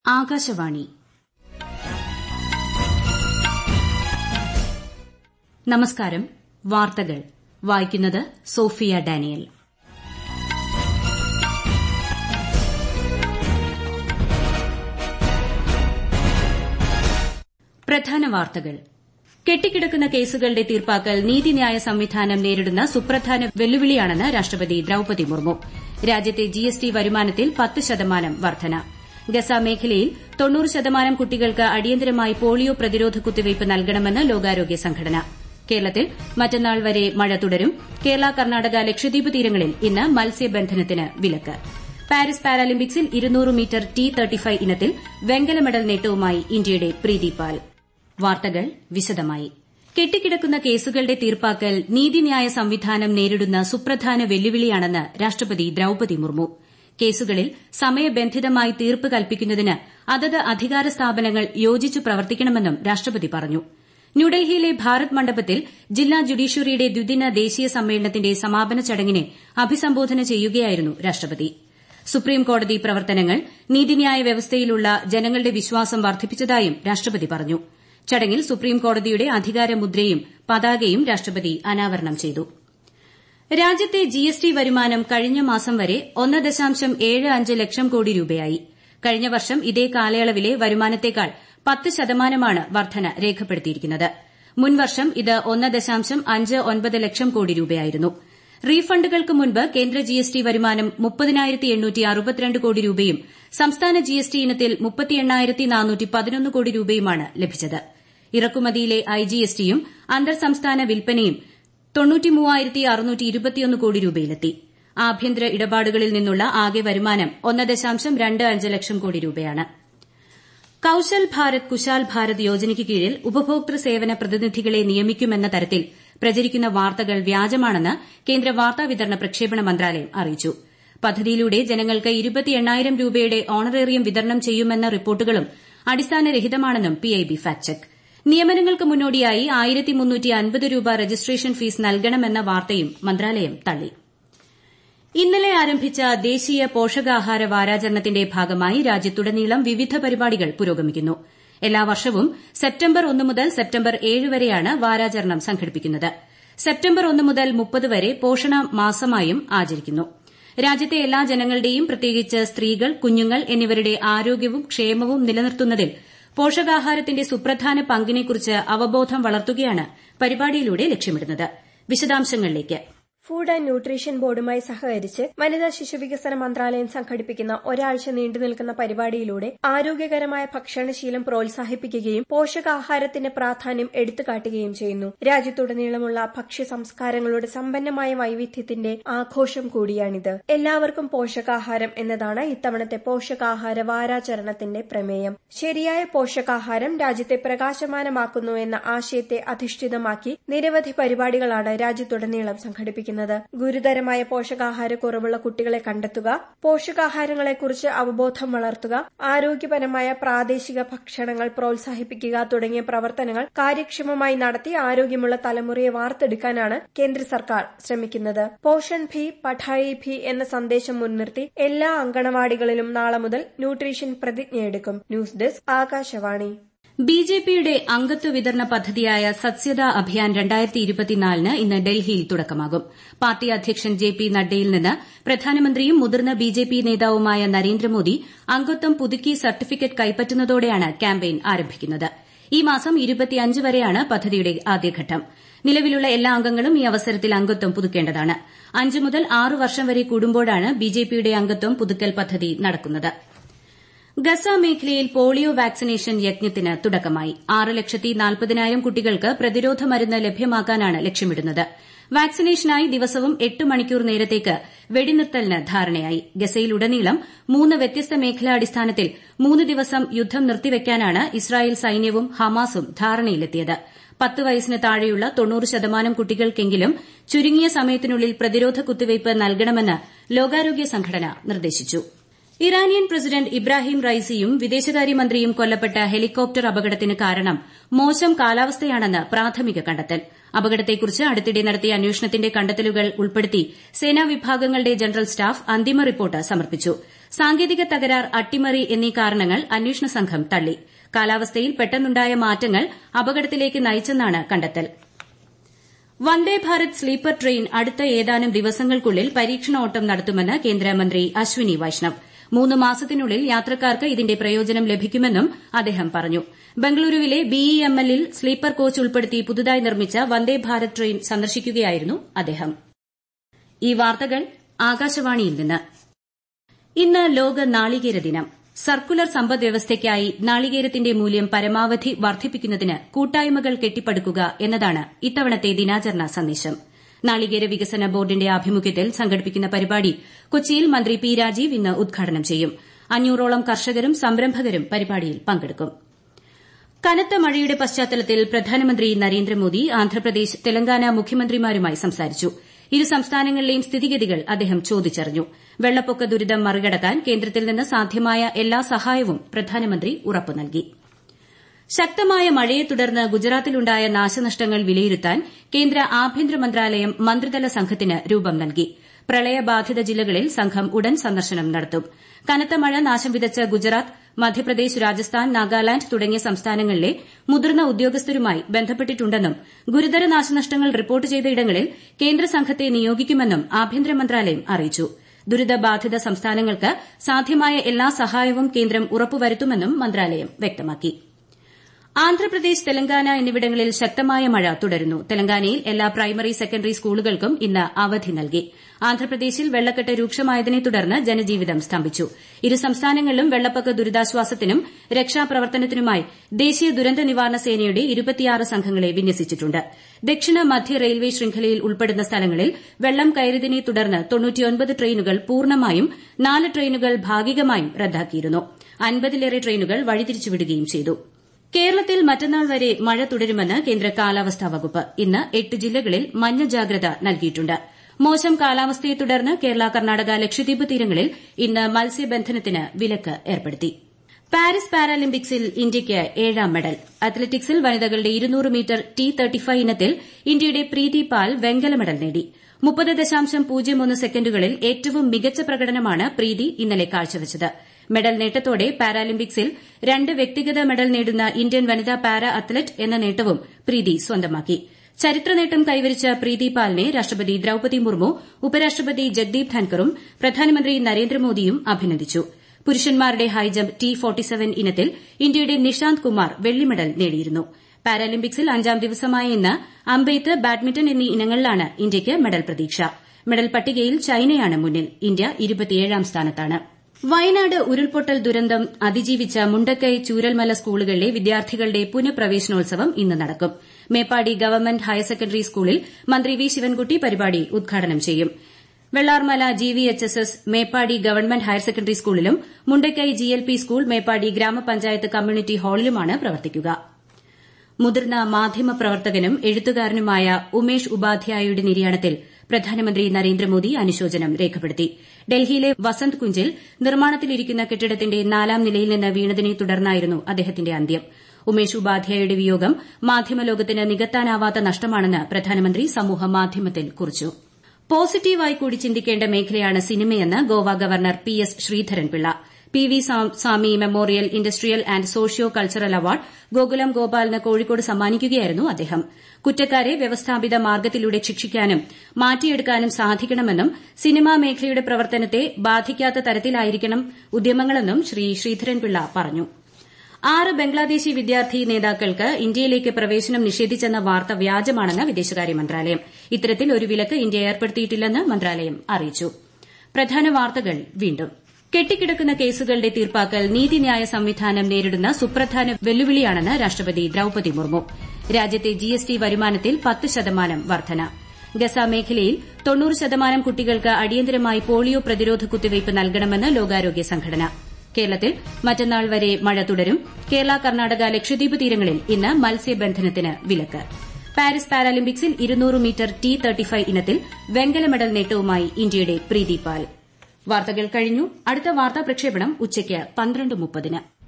ആകാശവാണി നമസ്കാരം വാർത്തകൾ വായിക്കുന്നത് സോഫിയ ഡാനിയൽ പ്രധാന വാർത്തകൾ കെട്ടിക്കിടക്കുന്ന കേസുകളുടെ തീർപ്പാക്കൽ നീതിന്യായ സംവിധാനം നേരിടുന്ന സുപ്രധാന വെല്ലുവിളിയാണെന്ന് രാഷ്ട്രപതി ദ്രൌപതി മുർമു രാജ്യത്തെ ജിഎസ്ടി വരുമാനത്തിൽ പത്ത് ശതമാനം വർധന ഗസ മേഖലയിൽ തൊണ്ണൂറ് ശതമാനം കുട്ടികൾക്ക് അടിയന്തരമായി പോളിയോ പ്രതിരോധ കുത്തിവയ്പ് നൽകണമെന്ന് ലോകാരോഗ്യ സംഘടന കേരളത്തിൽ മറ്റന്നാൾ വരെ മഴ തുടരും കേരള കർണാടക ലക്ഷദ്വീപ് തീരങ്ങളിൽ ഇന്ന് മത്സ്യബന്ധനത്തിന് വിലക്ക് പാരീസ് പാരാലിമ്പിക്സിൽ ഇരുന്നൂറ് മീറ്റർ ടി ഇനത്തിൽ വെങ്കല മെഡൽ നേട്ടവുമായി ഇന്ത്യയുടെ പ്രീതി പാൽ വാർത്തകൾ വിശദമായി കെട്ടിക്കിടക്കുന്ന കേസുകളുടെ തീർപ്പാക്കൽ നീതിന്യായ സംവിധാനം നേരിടുന്ന സുപ്രധാന വെല്ലുവിളിയാണെന്ന് രാഷ്ട്രപതി ദ്രൌപതി മുർമു കേസുകളിൽ സമയബന്ധിതമായി തീർപ്പ് കൽപ്പിക്കുന്നതിന് അതത് അധികാര സ്ഥാപനങ്ങൾ യോജിച്ചു പ്രവർത്തിക്കണമെന്നും രാഷ്ട്രപതി പറഞ്ഞു ന്യൂഡൽഹിയിലെ ഭാരത് മണ്ഡപത്തിൽ ജില്ലാ ജുഡീഷ്യറിയുടെ ദ്വിദിന ദേശീയ സമ്മേളനത്തിന്റെ സമാപന ചടങ്ങിനെ അഭിസംബോധന ചെയ്യുകയായിരുന്നു രാഷ്ട്രപതി സുപ്രീംകോടതി പ്രവർത്തനങ്ങൾ നീതിന്യായ വ്യവസ്ഥയിലുള്ള ജനങ്ങളുടെ വിശ്വാസം വർദ്ധിപ്പിച്ചതായും രാഷ്ട്രപതി പറഞ്ഞു ചടങ്ങിൽ സുപ്രീംകോടതിയുടെ അധികാരമുദ്രയും പതാകയും രാഷ്ട്രപതി അനാവരണം ചെയ്തു രാജ്യത്തെ ജിഎസ്ടി വരുമാനം കഴിഞ്ഞ മാസം വരെ ഒന്ന് ദശാംശം ഏഴ് അഞ്ച് ലക്ഷം കോടി രൂപയായി കഴിഞ്ഞ വർഷം ഇതേ കാലയളവിലെ വരുമാനത്തേക്കാൾ പത്ത് ശതമാനമാണ് വർധന രേഖപ്പെടുത്തിയിരിക്കുന്നത് മുൻവർഷം ഇത് ഒന്ന് ദശാംശം അഞ്ച് ഒൻപത് ലക്ഷം കോടി രൂപയായിരുന്നു റീഫണ്ടുകൾക്ക് മുൻപ് കേന്ദ്ര ജിഎസ്ടി വരുമാനം മുപ്പതിനായിരത്തി എണ്ണൂറ്റി അറുപത്തിരണ്ട് കോടി രൂപയും സംസ്ഥാന ജിഎസ്ടി ഇനത്തിൽ മുപ്പത്തി എണ്ണായിരത്തി നാനൂറ്റി പതിനൊന്ന് കോടി രൂപയുമാണ് ലഭിച്ചത് ഇറക്കുമതിയിലെ ഐജിഎസ്ടിയും അന്തർ സംസ്ഥാന വിൽപ്പനയും തൊണ്ണൂറ്റിമൂവായിരത്തി അറുന്നൂറ്റി ഇരുപത്തിയൊന്ന് കോടി രൂപയിലെത്തി ആഭ്യന്തര ഇടപാടുകളിൽ നിന്നുള്ള ആകെ വരുമാനം ഒന്ന് ദശാംശം രണ്ട് അഞ്ച് ലക്ഷം കോടി രൂപയാണ് കൌശൽ ഭാരത് കുശാൽ ഭാരത് യോജനയ്ക്ക് കീഴിൽ ഉപഭോക്തൃ സേവന പ്രതിനിധികളെ നിയമിക്കുമെന്ന തരത്തിൽ പ്രചരിക്കുന്ന വാർത്തകൾ വ്യാജമാണെന്ന് കേന്ദ്ര വാർത്താവിതരണ പ്രക്ഷേപണ മന്ത്രാലയം അറിയിച്ചു പദ്ധതിയിലൂടെ ജനങ്ങൾക്ക് ഇരുപത്തി എണ്ണായിരം രൂപയുടെ ഓണറേറിയം വിതരണം ചെയ്യുമെന്ന റിപ്പോർട്ടുകളും അടിസ്ഥാനരഹിതമാണെന്നും പിഐബി ഫാക്ട് ചെക്ക് നിയമനങ്ങൾക്ക് മുന്നോടിയായി ആയിരത്തി മുന്നൂറ്റി അൻപത് രൂപ രജിസ്ട്രേഷൻ ഫീസ് നൽകണമെന്ന വാർത്തയും മന്ത്രാലയം തള്ളി ഇന്നലെ ആരംഭിച്ച ദേശീയ പോഷകാഹാര വാരാചരണത്തിന്റെ ഭാഗമായി രാജ്യത്തുടനീളം വിവിധ പരിപാടികൾ പുരോഗമിക്കുന്നു എല്ലാ വർഷവും സെപ്റ്റംബർ ഒന്ന് മുതൽ സെപ്റ്റംബർ ഏഴ് വരെയാണ് വാരാചരണം സംഘടിപ്പിക്കുന്നത് സെപ്റ്റംബർ ഒന്ന് മുതൽ മുപ്പത് വരെ പോഷണ മാസമായും ആചരിക്കുന്നു രാജ്യത്തെ എല്ലാ ജനങ്ങളുടെയും പ്രത്യേകിച്ച് സ്ത്രീകൾ കുഞ്ഞുങ്ങൾ എന്നിവരുടെ ആരോഗ്യവും ക്ഷേമവും നിലനിർത്തുന്നതിൽ പോഷകാഹാരത്തിന്റെ സുപ്രധാന പങ്കിനെക്കുറിച്ച് അവബോധം വളർത്തുകയാണ് പരിപാടിയിലൂടെ ലക്ഷ്യമിടുന്നത് വിശദാംശങ്ങളിലേക്ക് ഫുഡ് ആന്റ് ന്യൂട്രീഷൻ ബോർഡുമായി സഹകരിച്ച് വനിതാ ശിശുവികസന മന്ത്രാലയം സംഘടിപ്പിക്കുന്ന ഒരാഴ്ച നീണ്ടുനിൽക്കുന്ന പരിപാടിയിലൂടെ ആരോഗ്യകരമായ ഭക്ഷണശീലം പ്രോത്സാഹിപ്പിക്കുകയും പോഷകാഹാരത്തിന്റെ പ്രാധാന്യം എടുത്തുകാട്ടുകയും ചെയ്യുന്നു രാജ്യത്തുടനീളമുള്ള ഭക്ഷ്യ സംസ്കാരങ്ങളുടെ സമ്പന്നമായ വൈവിധ്യത്തിന്റെ ആഘോഷം കൂടിയാണിത് എല്ലാവർക്കും പോഷകാഹാരം എന്നതാണ് ഇത്തവണത്തെ പോഷകാഹാര വാരാചരണത്തിന്റെ പ്രമേയം ശരിയായ പോഷകാഹാരം രാജ്യത്തെ പ്രകാശമാനമാക്കുന്നു എന്ന ആശയത്തെ അധിഷ്ഠിതമാക്കി നിരവധി പരിപാടികളാണ് രാജ്യത്തുടനീളം സംഘടിപ്പിക്കുന്നത് ചെയ്യുന്നത് ഗുരുതരമായ പോഷകാഹാരക്കുറവുള്ള കുട്ടികളെ കണ്ടെത്തുക പോഷകാഹാരങ്ങളെക്കുറിച്ച് അവബോധം വളർത്തുക ആരോഗ്യപരമായ പ്രാദേശിക ഭക്ഷണങ്ങൾ പ്രോത്സാഹിപ്പിക്കുക തുടങ്ങിയ പ്രവർത്തനങ്ങൾ കാര്യക്ഷമമായി നടത്തി ആരോഗ്യമുള്ള തലമുറയെ വാർത്തെടുക്കാനാണ് കേന്ദ്ര സർക്കാർ ശ്രമിക്കുന്നത് പോഷൻ ഭി പഠായി ഭി എന്ന സന്ദേശം മുൻനിർത്തി എല്ലാ അങ്കണവാടികളിലും നാളെ മുതൽ ന്യൂട്രീഷൻ പ്രതിജ്ഞയെടുക്കും ന്യൂസ് ഡെസ്ക് ആകാശവാണി ബിജെപിയുടെ അംഗത്വ വിതരണ പദ്ധതിയായ സത്സ്യത അഭിയാൻ ന് ഇന്ന് ഡൽഹിയിൽ തുടക്കമാകും പാർട്ടി അധ്യക്ഷൻ ജെ പി നഡ്ഡയിൽ നിന്ന് പ്രധാനമന്ത്രിയും മുതിർന്ന ബിജെപി നേതാവുമായ നരേന്ദ്രമോദി അംഗത്വം പുതുക്കി സർട്ടിഫിക്കറ്റ് കൈപ്പറ്റുന്നതോടെയാണ് ക്യാമ്പയിൻ ആരംഭിക്കുന്നത് ഈ മാസം വരെയാണ് പദ്ധതിയുടെ ആദ്യഘട്ടം നിലവിലുള്ള എല്ലാ അംഗങ്ങളും ഈ അവസരത്തിൽ അംഗത്വം പുതുക്കേണ്ടതാണ് അഞ്ച് മുതൽ ആറ് വർഷം വരെ കൂടുമ്പോഴാണ് ബിജെപിയുടെ അംഗത്വം പുതുക്കൽ പദ്ധതി നടക്കുന്നത് ഗസ മേഖലയിൽ പോളിയോ വാക്സിനേഷൻ യജ്ഞത്തിന് തുടക്കമായി ആറ് ലക്ഷത്തി നാൽപ്പതിനായിരം കുട്ടികൾക്ക് പ്രതിരോധ മരുന്ന് ലഭ്യമാക്കാനാണ് ലക്ഷ്യമിടുന്നത് വാക്സിനേഷനായി ദിവസവും എട്ട് മണിക്കൂർ നേരത്തേക്ക് വെടിനിർത്തലിന് ധാരണയായി ഗസയിലുടനീളം മൂന്ന് വ്യത്യസ്ത മേഖലാടിസ്ഥാനത്തിൽ മൂന്ന് ദിവസം യുദ്ധം നിർത്തിവെക്കാനാണ് ഇസ്രായേൽ സൈന്യവും ഹമാസും ധാരണയിലെത്തിയത് പത്ത് വയസ്സിന് താഴെയുള്ള തൊണ്ണൂറ് ശതമാനം കുട്ടികൾക്കെങ്കിലും ചുരുങ്ങിയ സമയത്തിനുള്ളിൽ പ്രതിരോധ കുത്തിവയ്പ് നൽകണമെന്ന് ലോകാരോഗ്യ സംഘടന നിർദ്ദേശിച്ചു ഇറാനിയൻ പ്രസിഡന്റ് ഇബ്രാഹിം റൈസിയും വിദേശകാര്യമന്ത്രിയും കൊല്ലപ്പെട്ട ഹെലികോപ്റ്റർ അപകടത്തിന് കാരണം മോശം കാലാവസ്ഥയാണെന്ന് പ്രാഥമിക കണ്ടെത്തൽ അപകടത്തെക്കുറിച്ച് അടുത്തിടെ നടത്തിയ അന്വേഷണത്തിന്റെ കണ്ടെത്തലുകൾ ഉൾപ്പെടുത്തി സേനാ വിഭാഗങ്ങളുടെ ജനറൽ സ്റ്റാഫ് അന്തിമ റിപ്പോർട്ട് സമർപ്പിച്ചു സാങ്കേതിക തകരാർ അട്ടിമറി എന്നീ കാരണങ്ങൾ അന്വേഷണ സംഘം തള്ളി കാലാവസ്ഥയിൽ പെട്ടെന്നുണ്ടായ മാറ്റങ്ങൾ അപകടത്തിലേക്ക് നയിച്ചെന്നാണ് കണ്ടെത്തൽ വന്ദേ ഭാരത് സ്ലീപ്പർ ട്രെയിൻ അടുത്ത ഏതാനും ദിവസങ്ങൾക്കുള്ളിൽ പരീക്ഷണ ഓട്ടം നടത്തുമെന്ന് കേന്ദ്രമന്ത്രി അശ്വിനി വൈഷ്ണവ് മൂന്ന് മാസത്തിനുള്ളിൽ യാത്രക്കാർക്ക് ഇതിന്റെ പ്രയോജനം ലഭിക്കുമെന്നും അദ്ദേഹം പറഞ്ഞു ബംഗളൂരുവിലെ ബിഇഎംഎല്ലിൽ സ്ലീപ്പർ കോച്ച് ഉൾപ്പെടുത്തി പുതുതായി നിർമ്മിച്ച വന്ദേ ഭാരത് ട്രെയിൻ സന്ദർശിക്കുകയായിരുന്നു അദ്ദേഹം ഈ വാർത്തകൾ ആകാശവാണിയിൽ നിന്ന് ഇന്ന് ലോക നാളികേര ദിനം സർക്കുലർ സമ്പദ്വ്യവസ്ഥയ്ക്കായി നാളികേരത്തിന്റെ മൂല്യം പരമാവധി വർദ്ധിപ്പിക്കുന്നതിന് കൂട്ടായ്മകൾ കെട്ടിപ്പടുക്കുക എന്നതാണ് ഇത്തവണത്തെ ദിനാചരണ സന്ദേശം നാളികേര വികസന ബോർഡിന്റെ ആഭിമുഖ്യത്തിൽ സംഘടിപ്പിക്കുന്ന പരിപാടി കൊച്ചിയിൽ മന്ത്രി പി രാജീവ് ഇന്ന് ഉദ്ഘാടനം ചെയ്യും അഞ്ഞൂറോളം കർഷകരും സംരംഭകരും പരിപാടിയിൽ പങ്കെടുക്കും കനത്ത മഴയുടെ പശ്ചാത്തലത്തിൽ പ്രധാനമന്ത്രി നരേന്ദ്രമോദി ആന്ധ്രാപ്രദേശ് തെലങ്കാന മുഖ്യമന്ത്രിമാരുമായി സംസാരിച്ചു ഇരു സംസ്ഥാനങ്ങളിലെയും സ്ഥിതിഗതികൾ അദ്ദേഹം ചോദിച്ചറിഞ്ഞു വെള്ളപ്പൊക്ക ദുരിതം മറികടക്കാൻ കേന്ദ്രത്തിൽ നിന്ന് സാധ്യമായ എല്ലാ സഹായവും പ്രധാനമന്ത്രി ഉറപ്പു നൽകി ശക്തമായ മഴയെ തുടർന്ന് ഗുജറാത്തിലുണ്ടായ നാശനഷ്ടങ്ങൾ വിലയിരുത്താൻ കേന്ദ്ര ആഭ്യന്തര മന്ത്രാലയം മന്ത്രിതല സംഘത്തിന് രൂപം നൽകി പ്രളയബാധിത ജില്ലകളിൽ സംഘം ഉടൻ സന്ദർശനം നടത്തും കനത്ത മഴ നാശം വിതച്ച ഗുജറാത്ത് മധ്യപ്രദേശ് രാജസ്ഥാൻ നാഗാലാന്റ് തുടങ്ങിയ സംസ്ഥാനങ്ങളിലെ മുതിർന്ന ഉദ്യോഗസ്ഥരുമായി ബന്ധപ്പെട്ടിട്ടുണ്ടെന്നും ഗുരുതര നാശനഷ്ടങ്ങൾ റിപ്പോർട്ട് ചെയ്ത ഇടങ്ങളിൽ കേന്ദ്ര സംഘത്തെ നിയോഗിക്കുമെന്നും ആഭ്യന്തര മന്ത്രാലയം അറിയിച്ചു ദുരിതബാധിത സംസ്ഥാനങ്ങൾക്ക് സാധ്യമായ എല്ലാ സഹായവും കേന്ദ്രം ഉറപ്പുവരുത്തുമെന്നും മന്ത്രാലയം വ്യക്തമാക്കി ആന്ധ്രാപ്രദേശ് തെലങ്കാന എന്നിവിടങ്ങളിൽ ശക്തമായ മഴ തുടരുന്നു തെലങ്കാനയിൽ എല്ലാ പ്രൈമറി സെക്കൻഡറി സ്കൂളുകൾക്കും ഇന്ന് അവധി നൽകി ആന്ധ്രാപ്രദേശിൽ വെള്ളക്കെട്ട് രൂക്ഷമായതിനെ തുടർന്ന് ജനജീവിതം സ്തംഭിച്ചു ഇരു സംസ്ഥാനങ്ങളിലും വെള്ളപ്പൊക്ക ദുരിതാശ്വാസത്തിനും രക്ഷാപ്രവർത്തനത്തിനുമായി ദേശീയ ദുരന്ത നിവാരണ സേനയുടെ ഇരുപത്തിയാറ് സംഘങ്ങളെ വിന്യസിച്ചിട്ടുണ്ട് ദക്ഷിണ മധ്യ റെയിൽവേ ശൃംഖലയിൽ ഉൾപ്പെടുന്ന സ്ഥലങ്ങളിൽ വെള്ളം കയറിയതിനെ തുടർന്ന് ട്രെയിനുകൾ പൂർണ്ണമായും നാല് ട്രെയിനുകൾ ഭാഗികമായും റദ്ദാക്കിയിരുന്നു അൻപതിലേറെ ട്രെയിനുകൾ വഴിതിരിച്ചുവിടുകയും ചെയ്തു കേരളത്തിൽ മറ്റന്നാൾ വരെ മഴ തുടരുമെന്ന് കേന്ദ്ര കാലാവസ്ഥാ വകുപ്പ് ഇന്ന് എട്ട് ജില്ലകളിൽ മഞ്ഞ ജാഗ്രത നൽകിയിട്ടുണ്ട് മോശം കാലാവസ്ഥയെ തുടർന്ന് കേരള കർണാടക ലക്ഷദ്വീപ് തീരങ്ങളിൽ ഇന്ന് മത്സ്യബന്ധനത്തിന് വിലക്ക് ഏർപ്പെടുത്തി പാരീസ് പാരാലിമ്പിക്സിൽ ഇന്ത്യയ്ക്ക് ഏഴാം മെഡൽ അത്ലറ്റിക്സിൽ വനിതകളുടെ ഇരുന്നൂറ് മീറ്റർ ടി തേർട്ടിഫൈവ് ഇനത്തിൽ ഇന്ത്യയുടെ പ്രീതി പാൽ വെങ്കല മെഡൽ നേടി മുപ്പത് ദശാംശം പൂജ്യം ഒന്ന് സെക്കൻഡുകളിൽ ഏറ്റവും മികച്ച പ്രകടനമാണ് പ്രീതി ഇന്നലെ കാഴ്ചവച്ചത് മെഡൽ നേട്ടത്തോടെ പാരാലിമ്പിക്സിൽ രണ്ട് വ്യക്തിഗത മെഡൽ നേടുന്ന ഇന്ത്യൻ വനിതാ പാരാ അത്ലറ്റ് എന്ന നേട്ടവും പ്രീതി സ്വന്തമാക്കി ചരിത്ര നേട്ടം കൈവരിച്ച പ്രീതി പാലിനെ രാഷ്ട്രപതി ദ്രൌപതി മുർമു ഉപരാഷ്ട്രപതി ജഗ്ദീപ് ധൻകറും പ്രധാനമന്ത്രി നരേന്ദ്രമോദിയും അഭിനന്ദിച്ചു പുരുഷന്മാരുടെ ഹൈജംപ് ടി ഇനത്തിൽ ഇന്ത്യയുടെ നിഷാന്ത് കുമാർ വെള്ളി മെഡൽ നേടിയിരുന്നു പാരാലിമ്പിക്സിൽ അഞ്ചാം ദിവസമായ ഇന്ന് അമ്പെയ്ത്ത് ബാഡ്മിന്റൺ എന്നീ ഇനങ്ങളിലാണ് ഇന്ത്യയ്ക്ക് മെഡൽ പ്രതീക്ഷ മെഡൽ പട്ടികയിൽ ചൈനയാണ് മുന്നിൽ ഇന്ത്യ ഇരുപത്തിയേഴാം സ്ഥാനത്താണ് വയനാട് ഉരുൾപൊട്ടൽ ദുരന്തം അതിജീവിച്ച മുണ്ടക്കൈ ചൂരൽമല സ്കൂളുകളിലെ വിദ്യാർത്ഥികളുടെ പുനഃപ്രവേശനോത്സവം ഇന്ന് നടക്കും മേപ്പാടി ഗവൺമെന്റ് ഹയർ സെക്കൻഡറി സ്കൂളിൽ മന്ത്രി വി ശിവൻകുട്ടി പരിപാടി ഉദ്ഘാടനം ചെയ്യും Vellarmala G V H S S Meppadi government higher secondary സ്കൂളിലും Mundakkai G L P school Meppadi ഗ്രാമപഞ്ചായത്ത് കമ്മ്യൂണിറ്റി ഹാളിലുമാണ് പ്രവർത്തിക്കുക മുതിർന്ന മാധ്യമപ്രവർത്തകനും എഴുത്തുകാരനുമായ ഉമേഷ് ഉപാധ്യായയുടെ നിര്യാണത്തിൽ പ്രധാനമന്ത്രി നരേന്ദ്രമോദി അനുശോചനം രേഖപ്പെടുത്തി ഡൽഹിയിലെ വസന്ത് കുഞ്ചിൽ നിർമ്മാണത്തിലിരിക്കുന്ന കെട്ടിടത്തിന്റെ നാലാം നിലയിൽ നിന്ന് വീണതിനെ തുടർന്നായിരുന്നു അദ്ദേഹത്തിന്റെ അന്ത്യം ഉമേഷ് ഉപാധ്യായയുടെ വിയോഗം മാധ്യമലോകത്തിന് നികത്താനാവാത്ത നഷ്ടമാണെന്ന് പ്രധാനമന്ത്രി സമൂഹമാധ്യമത്തിൽ കുറിച്ചു പോസിറ്റീവായി കൂടി ചിന്തിക്കേണ്ട മേഖലയാണ് സിനിമയെന്ന് Goa governor P S Sreedharan Pillai P V Swami memorial industrial and socio cultural award Gokulam ഗോപാലിന് കോഴിക്കോട് സമ്മാനിക്കുകയായിരുന്നു അദ്ദേഹം കുറ്റക്കാരെ വ്യവസ്ഥാപിത മാർഗ്ഗത്തിലൂടെ ശിക്ഷിക്കാനും മാറ്റിയെടുക്കാനും സാധിക്കണമെന്നും സിനിമാ മേഖലയുടെ പ്രവർത്തനത്തെ ബാധിക്കാത്ത തരത്തിലായിരിക്കണം ഉദ്യമങ്ങളെന്നും ശ്രീ ശ്രീധരൻപിള്ള പറഞ്ഞു ആറ് ബംഗ്ലാദേശി വിദ്യാർത്ഥി നേതാക്കൾക്ക് ഇന്ത്യയിലേക്ക് പ്രവേശനം നിഷേധിച്ചെന്ന വാർത്ത വ്യാജമാണെന്ന് വിദേശകാര്യ മന്ത്രാലയം ഇത്തരത്തിൽ ഒരു വിലക്ക് ഇന്ത്യ ഏർപ്പെടുത്തിയിട്ടില്ലെന്ന് മന്ത്രാലയം അറിയിച്ചു പ്രധാന വാർത്തകൾ വീണ്ടും കെട്ടിക്കിടക്കുന്ന കേസുകളുടെ തീർപ്പാക്കൽ നീതിന്യായ സംവിധാനം നേരിടുന്ന സുപ്രധാന വെല്ലുവിളിയാണെന്ന് രാഷ്ട്രപതി ദ്രൌപതി മുർമു രാജ്യത്തെ ജിഎസ്ടി വരുമാനത്തിൽ പത്ത് ശതമാനം വർധന ഗസ മേഖലയിൽ തൊണ്ണൂറ് ശതമാനം കുട്ടികൾക്ക് അടിയന്തരമായി പോളിയോ പ്രതിരോധ കുത്തിവയ്പ് നൽകണമെന്ന് ലോകാരോഗ്യ സംഘടന കേരളത്തിൽ മറ്റന്നാൾ വരെ മഴ തുടരും കേരള കർണാടക ലക്ഷദ്വീപ് തീരങ്ങളിൽ ഇന്ന് മത്സ്യബന്ധനത്തിന് വിലക്ക് പാരീസ് പാരാലിമ്പിക്സിൽ ഇരുന്നൂറ് മീറ്റർ ടി തേർട്ടിഫൈവ് ഇനത്തിൽ വെങ്കല മെഡൽ നേട്ടവുമായി ഇന്ത്യയുടെ പ്രീതി പാൽ വാർത്തകൾ കഴിഞ്ഞു അടുത്ത വാർത്താ പ്രക്ഷേപണം ഉച്ചയ്ക്ക് പന്ത്രണ്ട് മുപ്പതിന്